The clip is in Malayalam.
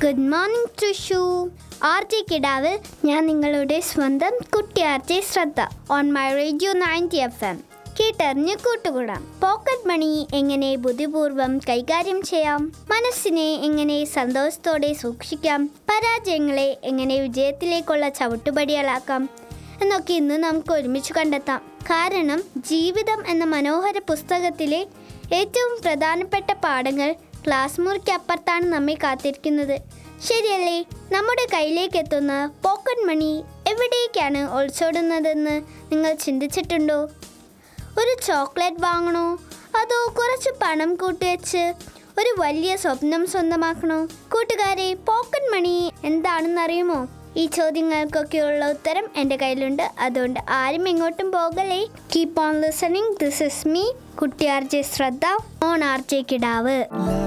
good morning Thrissur R J Kidavu ഞാൻ നിങ്ങളുടെ സ്വന്തം കുട്ടി R J Shraddha on my radio ninety F M കേട്ടറിഞ്ഞ് കൂട്ടുകൂടാം പോക്കറ്റ് മണി എങ്ങനെ ബുദ്ധിപൂർവം കൈകാര്യം ചെയ്യാം മനസ്സിനെ എങ്ങനെ സന്തോഷത്തോടെ സൂക്ഷിക്കാം പരാജയങ്ങളെ എങ്ങനെ വിജയത്തിലേക്കുള്ള ചവിട്ടുപടികളാക്കാം എന്നൊക്കെ ഇന്ന് നമുക്ക് ഒരുമിച്ച് കണ്ടെത്താം കാരണം ജീവിതം എന്ന മനോഹര പുസ്തകത്തിലെ ഏറ്റവും പ്രധാനപ്പെട്ട പാഠങ്ങൾ ക്ലാസ് മുറിക്ക് അപ്പുറത്താണ് നമ്മെ കാത്തിരിക്കുന്നത് ശരിയല്ലേ നമ്മുടെ കയ്യിലേക്ക് എത്തുന്ന പോക്കറ്റ് മണി എവിടേക്കാണ് ഒളിച്ചോടുന്നതെന്ന് നിങ്ങൾ ചിന്തിച്ചിട്ടുണ്ടോ ഒരു ചോക്ലേറ്റ് വാങ്ങണോ അതോ കുറച്ച് പണം കൂട്ടിവെച്ച് ഒരു വലിയ സ്വപ്നം സ്വന്തമാക്കണോ കൂട്ടുകാരെ പോക്കറ്റ് മണി എന്താണെന്നറിയുമോ ഈ ചോദ്യങ്ങൾക്കൊക്കെയുള്ള ഉത്തരം എൻ്റെ കയ്യിലുണ്ട് അതുകൊണ്ട് ആരും എങ്ങോട്ടും പോകലേ keep on listening this is me കുട്ടി R J Shraddha on R J Kidavu La